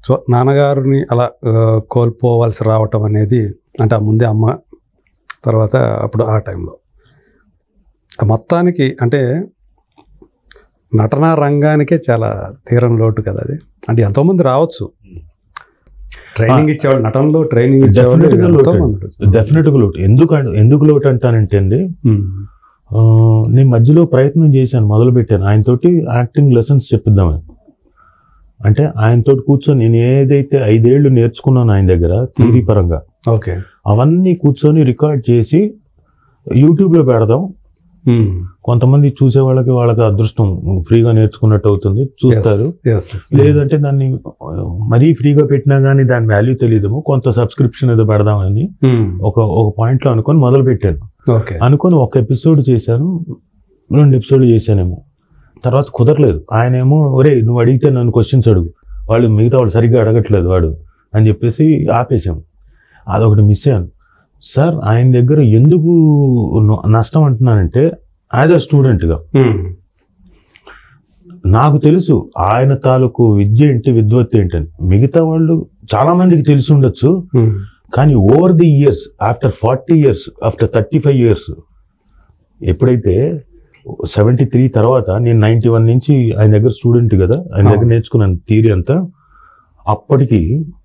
So నాన్నగారిని అలా ఆ, కోల్పోవలసి రావటం అనేది అంటే ఆ ముందే అమ్మ తర్వాత అప్పుడు ఆ టైంలో ఆ మొత్తానికి అంటే నటనా రంగానికే చాలా తీరం లోటు కదా అది అంటే ఎంతోమంది రావచ్చు ట్రైనింగ్ ఇచ్చేవాళ్ళు నటనలో ట్రైనింగ్ ఇచ్చేవాళ్ళు Definitely ఎంతో లోటు. మంది ఉన్నారు. డెఫినెట్గా లోటు ఎందుకు అన్- ఎందుకు లోటు అంటానంటే అండి ఉమ్. ఆ, నేను మధ్యలో ప్రయత్నం చేశాను మొదలు పెట్టాను ఆయనతోటి యాక్టింగ్ లెసన్స్ చెప్పిద్దామని అంటే ఆయనతోటి కూర్చొని నేను ఏదైతే ఐదేళ్లు నేర్చుకున్నాను ఆయన దగ్గర థియరీ Hmm. పరంగా ఓకే అవన్నీ కూర్చొని రికార్డ్ చేసి యూట్యూబ్లో పెడదాం ఉమ్. కొంతమంది చూసే వాళ్ళకి వాళ్ళకి అదృష్టం ఫ్రీగా నేర్చుకున్నట్టు అవుతుంది చూస్తారు Yes, yes, yes. లేదంటే దాన్ని ఆ, మరీ ఫ్రీగా పెట్టినా కానీ దాని వాల్యూ తెలియదేమో కొంత సబ్స్క్రిప్షన్ ఏదో పెడదామని ఉమ్. ఒక ఒక పాయింట్లో అనుకొని మొదలు పెట్టాను ఓకే అనుకొని ఒక ఎపిసోడ్ చేశాను రెండు ఎపిసోడ్లు చేశానేమో తర్వాత కుదరలేదు ఆయన ఏమో ఒరే నువ్వు అడిగితే నన్ను క్వశ్చన్స్ అడుగు వాళ్ళు మిగతా వాళ్ళు సరిగ్గా అడగట్లేదు వాడు అని చెప్పేసి ఆపేసాం అదొకటి మిస్ అయ్యాను సార్ ఆయన దగ్గర ఎందుకు న- నష్టం అంటున్నానంటే యాజ్ అ స్టూడెంట్గా ఉమ్. నాకు తెలుసు ఆయన తాలూకు విద్య ఏంటి విద్వత్తు ఏంటని మిగతా వాళ్ళు చాలా మందికి తెలిసి ఉండొచ్చు ఉమ్. కానీ over the years after forty years after thirty five years ఎప్పుడైతే సెవెంటీ త్రీ తర్వాత నేను నైంటీ వన్ నుంచి ఆయన దగ్గర స్టూడెంట్ కదా ఆయన దగ్గర అవును. నేర్చుకున్నాను థియరీ అంతా అప్పటికి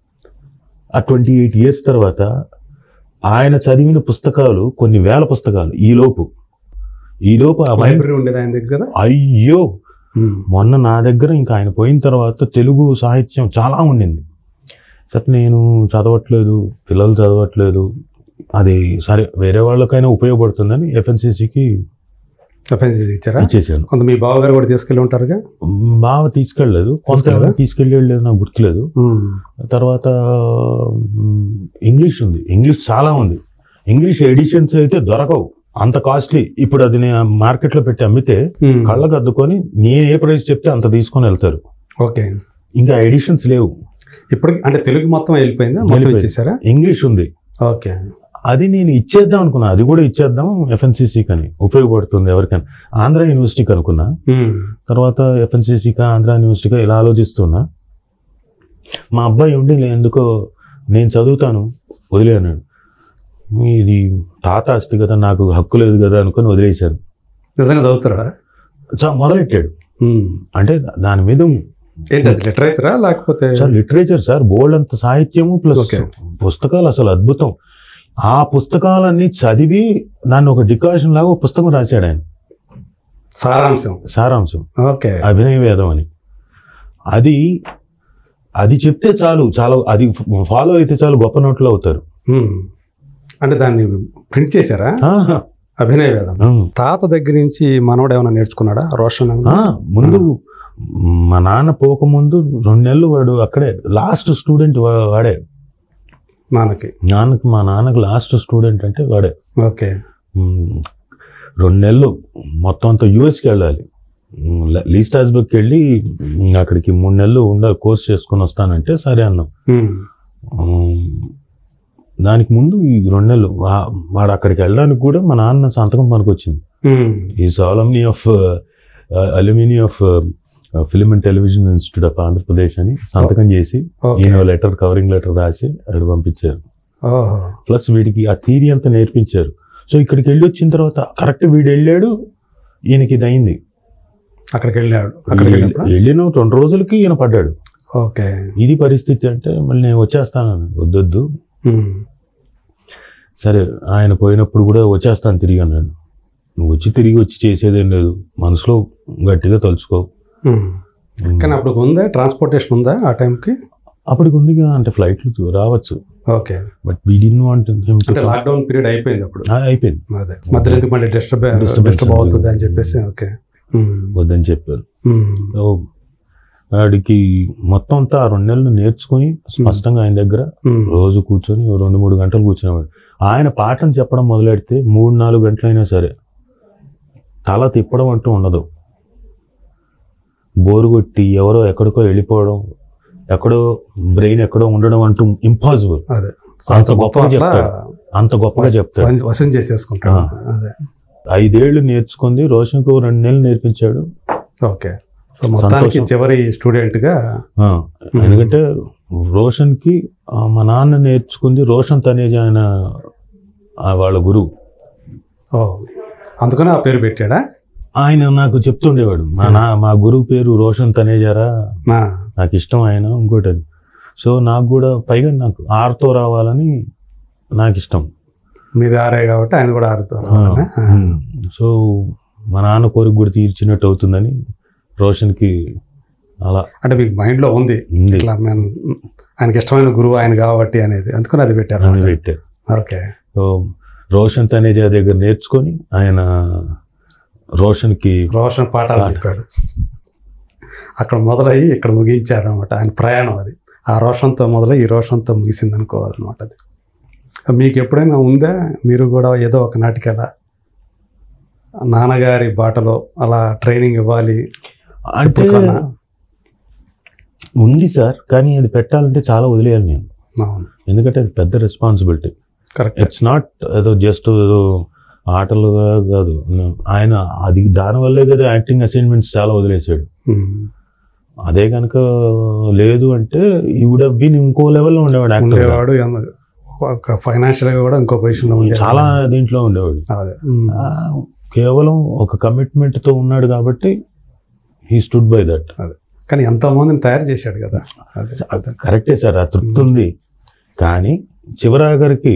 ఆ ట్వంటీ ఎయిట్ ఇయర్స్ తర్వాత ఆయన చదివిన పుస్తకాలు కొన్ని వేల పుస్తకాలు ఈ లోపు ఈ లోపు ఆ మైండ్ లైబ్రరీ ఉండేది ఆయన దగ్గర కదా అయ్యో ఉమ్. మొన్న నా దగ్గర ఇంకా ఆయన పోయిన తర్వాత తెలుగు సాహిత్యం చాలా ఉండింది సరే నేను చదవట్లేదు పిల్లలు చదవట్లేదు అది సరే వేరే వాళ్ళకైనా ఉపయోగపడుతుందని ఎఫ్ఎన్సిసికి ఎఫ్ఎన్సీసీ ఇచ్చారా ఇచ్చేసాను కొంత మీ బావగారు కూడా తీసుకెళ్ళి ఉంటారుగా బాగా తీసుకెళ్ళలేదు తీసుకెళ్ళలేదా? కొంత తీసుకెళ్ళలేదు నాకు గుర్తులేదు తర్వాత మ్, ఇంగ్లీష్ ఉంది ఇంగ్లీష్ చాలా ఉంది ఇంగ్లీష్ ఎడిషన్స్ అయితే దొరకవు అంత కాస్ట్లీ ఇప్పుడు అది నేను మార్కెట్లో పెట్టి అమ్మితే ఉమ్. కళ్ళకు అద్దుకొని నేను ఏ ప్రైస్ చెప్తే అంత తీసుకొని వెళ్తారు ఓకే ఇంకా ఎడిషన్స్ లేవు ఇప్పటికి అంటే తెలుగు మొత్తం వెళ్ళిపోయిందా మొత్తం వెళ్ళిపోయింది. ఇచ్చేసారా ఇంగ్లీష్ ఉంది ఓకే అది నేను ఇచ్చేద్దాం అనుకున్నా అది కూడా ఇచ్చేద్దాం ఎఫ్ఎన్సీసీ కని ఉపయోగపడుతుంది ఎవరికైనా ఆంధ్ర యూనివర్సిటీకి అనుకున్నా ఉమ్. తర్వాత ఎఫ్ఎన్సీసీకా ఆంధ్ర యూనివర్సిటీగా ఇలా ఆలోచిస్తున్నా మా అబ్బాయి ఉండి లే- ఎందుకో నేను చదువుతాను వదిలేనాడు ఇది తాత ఆస్తి కదా నాకు హక్కు లేదు కదా అనుకొని వదిలేశాను నిజంగా చదువుతారా చా- మొదలెట్టాడు ఉమ్. అంటే దాని మీద ఏంటి అది లిటరేచరా లేకపోతే సార్ లిటరేచర్ సార్ బోల్డ్ అంత సాహిత్యము ప్లస్ Okay. పుస్తకాలు అసలు అద్భుతం ఆ పుస్తకాలన్నీ చదివి దాన్ని ఒక డికాషన్ లాగా ఒక పుస్తకం రాశాడు ఆయన సారాంశం సారాంశం ఓకే అభినయ వేదం అని అది అది చెప్తే చాలు చాలా అది ఫాలో అయితే చాలు గొప్ప నోట్లో అవుతారు ఉమ్. అంటే దాన్ని ప్రింట్ చేశారా ఆహా. అభినయ వేదం ఉమ్. తాత దగ్గర నుంచి మనోడు ఏమైనా నేర్చుకున్నాడా రోషన్ ఏమైనా? ఆ, ముందు మా నాన్న పోకముందు రెండు నెలలు వాడు అక్కడే లాస్ట్ స్టూడెంట్ వాడే నాన్నకి నాన్నకి మా నాన్నకి లాస్ట్ స్టూడెంట్ అంటే వాడే ఓకే ఉమ్, రెండు నెలలు మొత్తం అంతా యూఎస్కి వెళ్ళాలి ఉమ్, లీ- లీస్ట్ హాస్బర్గ్కి వెళ్ళి ఉమ్, అక్కడికి మూడు నెలలు ఉండ కోర్స్ చేసుకొని వస్తానంటే సరే అన్నాం ఉమ్. ఉమ్, దానికి ముందు ఈ రెండు నెలలు వా- వాడు అక్కడికి వెళ్ళడానికి కూడా మా నాన్న సంతకం పనికి వచ్చింది ఉమ్. ఈ సాలమ్ని of alumni of film and television institute of Andhra Pradesh అని సంతకం చేసి ఓకే ఈయన లెటర్ కవరింగ్ లెటర్ రాసి అక్కడ పంపించారు ఓహో ప్లస్ వీడికి ఆ థీరీ అంతా నేర్పించారు సో ఇక్కడికి వెళ్ళి వచ్చిన తర్వాత కరెక్ట్ వీడు వెళ్ళాడు ఈయనకి ఇది అయింది అక్కడికి వెళ్ళాడు అక్కడికి వెళ్ళినప్పుడు వెళ్ళిన రెండు రోజులకి ఈయన పడ్డాడు ఓకే ఇది పరిస్థితి అంటే మళ్ళీ నేను వచ్చేస్తాను అన్నాడు. వద్దొద్దు ఉమ్. సరే ఆయన పోయినప్పుడు కూడా వచ్చేస్తాను తిరిగి అన్నాడు నువ్వు వచ్చి తిరిగి వచ్చి చేసేదేం లేదు మనసులో గట్టిగా తలుచుకో ఉమ్. కానీ అప్పుడు ఉందా ట్రాన్స్పోర్టేషన్ ఉందా ఆ టైంకి అప్పటికి ఉందిగా అంటే ఫ్లైట్లు రావచ్చు okay but we the want అంటే లాక్డౌన్ పీరియడ్ అయిపోయింది అప్పుడు అయిపోయింది అదే మధ్యలో ఎందుకు మళ్ళీ డిస్టర్బ్ Disturbance డిస్టర్బ్ అవుతుంది అని చెప్పేసి ఓకే ఉమ్. వద్దని చెప్పారు ఉమ్. సో వాడికి మొత్తం అంతా ఆ రెండు నెలలు నేర్చుకొని స్పష్టంగా ఆయన దగ్గర ఉమ్. రోజు కూర్చొని ఓ రెండు మూడు గంటలు కూర్చునేవాడు ఆయన పాఠం చెప్పడం మొదలెడితే మూడు నాలుగు గంటలైనా సరే తల తిప్పడం అంటూ ఉండదు బోరు కొట్టి ఎవరో ఎక్కడికో వెళ్ళిపోవడం ఎక్కడో బ్రెయిన్ ఎక్కడో ఉండడం అంటూ ఇంపాసిబుల్ అదే అంత మొత్తం గొప్పగా అట్లా చెప్తాడు అంత గొప్పగా చెప్తాడు వశ- వశం చేసేసుకుంటాడు అదే ఐదేళ్లు నేర్చుకుంది రోషన్కు రెండు నెలలు నేర్పించాడు ఓకే సో మొత్తానికి సంతోషం. చివరి స్టూడెంట్గా ఆ, ఎందుకంటే రోషన్కి ఆ, మా నాన్న నేర్చుకుంది రోషన్ తనేజ్ ఆయన ఆ, వాళ్ళ గురువు ఓ అందుకని ఆ పేరు పెట్టాడా ఆయన నాకు చెప్తుండేవాడు మా నా మా గురువు పేరు రోషన్ తనేజారా నా నాకు ఇష్టం ఆయన ఇంకోటి అది సో నాకు కూడా పైగా నాకు ఆర్తో రావాలని నాకు ఇష్టం మీది ఆరే కాబట్టి ఆయన కూడా ఆరుతారు ఉమ్. సో మా నాన్న కోరిక కూడా తీర్చినట్టు అవుతుందని రోషన్కి అలా అంటే మీకు మైండ్లో ఉంది ఉంది ఇట్లా మేము ఆయనకి ఇష్టమైన గురువు ఆయన కాబట్టి అనేది అందుకని అది పెట్టారు అని పెట్టారు ఓకే సో రోషన్ తనేజా దగ్గర నేర్చుకొని ఆయన రోషన్కి రోషన్ పాఠాలు చెప్పాడు అక్కడ మొదలయ్యి ఇక్కడ ముగించాడు అనమాట ఆయన ప్రయాణం అది ఆ రోషన్తో మొదలై ఈ రోషన్తో ముగిసింది అనుకోవాలన్నమాట అది మీకు ఎప్పుడైనా ఉందా మీరు కూడా ఏదో ఒక నాటికి అలా నాన్నగారి బాటలో అలా ట్రైనింగ్ ఇవ్వాలి అంటే ఇప్పుడు కన్నా. ఉంది సార్ కానీ అది పెట్టాలంటే చాలా వదిలేయాలి నేను అవును ఎందుకంటే అది పెద్ద రెస్పాన్సిబిలిటీ కరెక్ట్ ఇట్స్ నాట్ ఏదో జస్ట్ ఏదో ఆటలుగా కాదు ఆయన అది దానివల్లే కదా యాక్టింగ్ అసైన్మెంట్స్ చాలా వదిలేసాడు అదే కనుక లేదు అంటే ఈ వుడ్ బీన్ ఇంకో లెవెల్లో ఉండేవాడు యాక్టర్ ఉండేవాడు ఎందు- ఒక ఫైనాన్షియల్గా కూడా ఇంకో పొజిషన్లో ఉండేవాడు చాలా దీంట్లో ఉండేవాడు అదే ఉమ్. ఆ, కేవలం ఒక కమిట్మెంట్ తో ఉన్నాడు కాబట్టి హీ స్టుడ్ బై దట్ అదే కానీ ఎంతో మందిని తయారు చేశాడు కదా అదే అదే కరెక్టే సార్ ఆ తృప్తి ఉంది కానీ చివరాఖరికి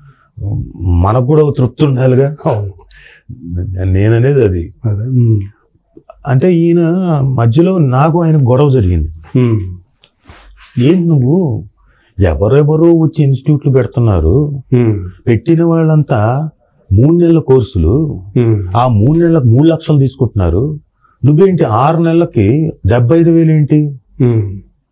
మనకు కూడా ఒక తృప్తి ఉండాలిగా అవును నేననేది అది అదే ఉమ్. అంటే ఈయన మధ్యలో నాకు ఆయన గొడవ జరిగింది ఉమ్. ఏంటి నువ్వు ఎవరెవరో వచ్చి ఇన్స్టిట్యూట్లు పెడుతున్నారు ఉమ్. పెట్టిన వాళ్ళంతా మూడు నెలల కోర్సులు ఉమ్. ఆ మూడు నెలలకు మూడు లక్షలు తీసుకుంటున్నారు నువ్వేంటి ఆరు నెలలకి డెబ్బై ఐదు వేలు ఏంటి ఉమ్.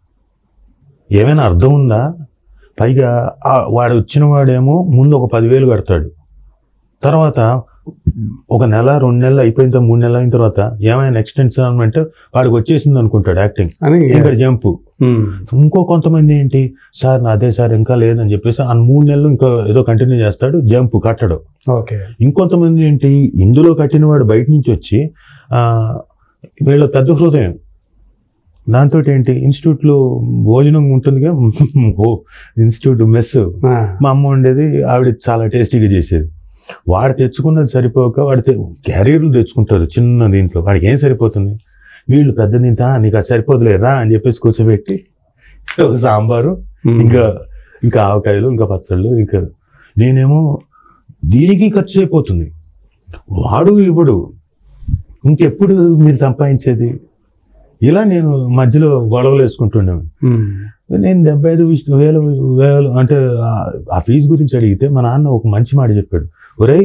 ఏమైనా అర్థం ఉందా పైగా ఆ వాడు వచ్చిన వాడేమో ముందు ఒక పదివేలు కడతాడు తర్వాత ఒక నెల రెండు నెలలు అయిపోయిన తర్వాత మూడు నెలలు అయిన తర్వాత ఏమైనా ఎక్స్టెన్షన్ అంటే వాడికి వచ్చేసింది అనుకుంటాడు యాక్టింగ్ అని ఇంకా జంప్ ఉమ్. ఇంకో కొంతమంది ఏంటి సార్ నా అదే సార్ ఇంకా లేదని చెప్పేసి ఆ మూడు నెలలు ఇంకా ఏదో కంటిన్యూ చేస్తాడు జంప్ కట్టడు ఓకే ఇంకొంతమంది ఏంటి ఇందులో కట్టిన వాడు బయట నుంచి వచ్చి ఆ, వీళ్ళ పెద్ద హృదయం దాంతో ఏంటి ఇన్స్టిట్యూట్లో భోజనం ఉంటుందిగా ఓ ఇన్స్టిట్యూట్ మెస్ ఆ. మా అమ్మ ఉండేది ఆవిడ చాలా టేస్టీగా చేసేది వాడు తెచ్చుకున్నది సరిపోక వాడు తె- క్యారియర్లు తెచ్చుకుంటారు చిన్న దీంట్లో వాడికి ఏం సరిపోతుంది వీళ్ళు పెద్ద తింటా నీకు అది సరిపోతులేరా అని చెప్పేసి కూర్చోబెట్టి ఒక సాంబారు ఉమ్. ఇంకా ఇంకా ఆవకాయలు ఇంకా పచ్చళ్ళు ఇంకా నేనేమో దీనికి ఖర్చు అయిపోతుంది వాడు ఇవ్వడు ఇంకెప్పుడు మీరు సంపాదించేది ఇలా నేను మధ్యలో గొడవలు వేసుకుంటుండేవాడిని ఉమ్. నేను డెబ్బై ఐదు విష్- వేలు వేలు అంటే ఆ- ఆ ఫీజు గురించి అడిగితే మా నాన్న ఒక మంచి మాట చెప్పాడు ఒరేయ్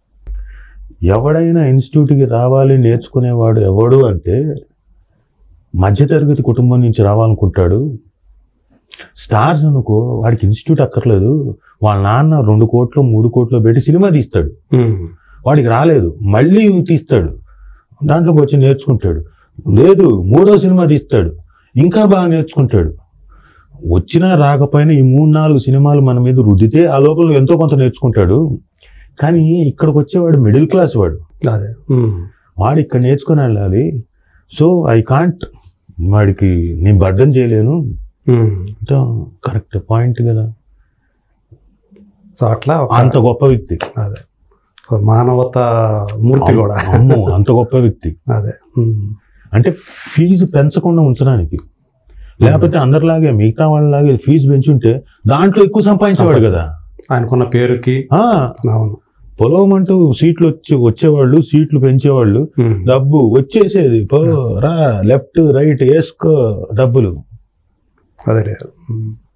ఎవడైనా ఇన్స్టిట్యూట్కి రావాలి నేర్చుకునేవాడు ఎవడు అంటే మధ్యతరగతి కుటుంబం నుంచి రావాలనుకుంటాడు స్టార్స్ అనుకో వాడికి ఇన్స్టిట్యూట్ అక్కర్లేదు వాళ్ళ నాన్న రెండు కోట్లు మూడు కోట్లు పెట్టి సినిమా తీస్తాడు ఉమ్. వాడికి రాలేదు మళ్ళీ తీస్తాడు దాంట్లోకి వచ్చి నేర్చుకుంటాడు లేదు మూడో సినిమా తీస్తాడు ఇంకా బాగా నేర్చుకుంటాడు వచ్చినా రాకపోయినా ఈ మూడు నాలుగు సినిమాలు మన మీద రుద్దితే ఆ లోపల ఎంతో కొంత నేర్చుకుంటాడు కానీ ఇక్కడికి వచ్చేవాడు మిడిల్ క్లాస్ వాడు అదే ఉమ్. వాడు ఇక్కడ నేర్చుకుని వెళ్ళాలి సో ఐ కాంట్ వాడికి నేను బడ్డం చేయలేను ఉమ్. అంటే కరెక్ట్ పాయింట్ కదా సో అట్లా ఒక- అంత గొప్ప వ్యక్తి అదే సో మానవత మూర్తి కూడా అమ్మో అంత గొప్ప వ్యక్తి అదే ఉమ్. అంటే ఫీజు పెంచకుండా ఉంచడానికి లేకపోతే అందరిలాగే మిగతా వాళ్ళలాగే ఫీజు పెంచుంటే దాంట్లో ఎక్కువ సంపాదించేవాడు కదా ఆయనకున్న పేరుకి ఆ, అవును పొలవమంటూ సీట్లు వచ్చి వచ్చేవాళ్ళు సీట్లు పెంచేవాళ్ళు ఉమ్. డబ్బు వచ్చేసేది పో రా లెఫ్ట్ రైట్ వేసుకో డబ్బులు అదే లేదు ఉమ్.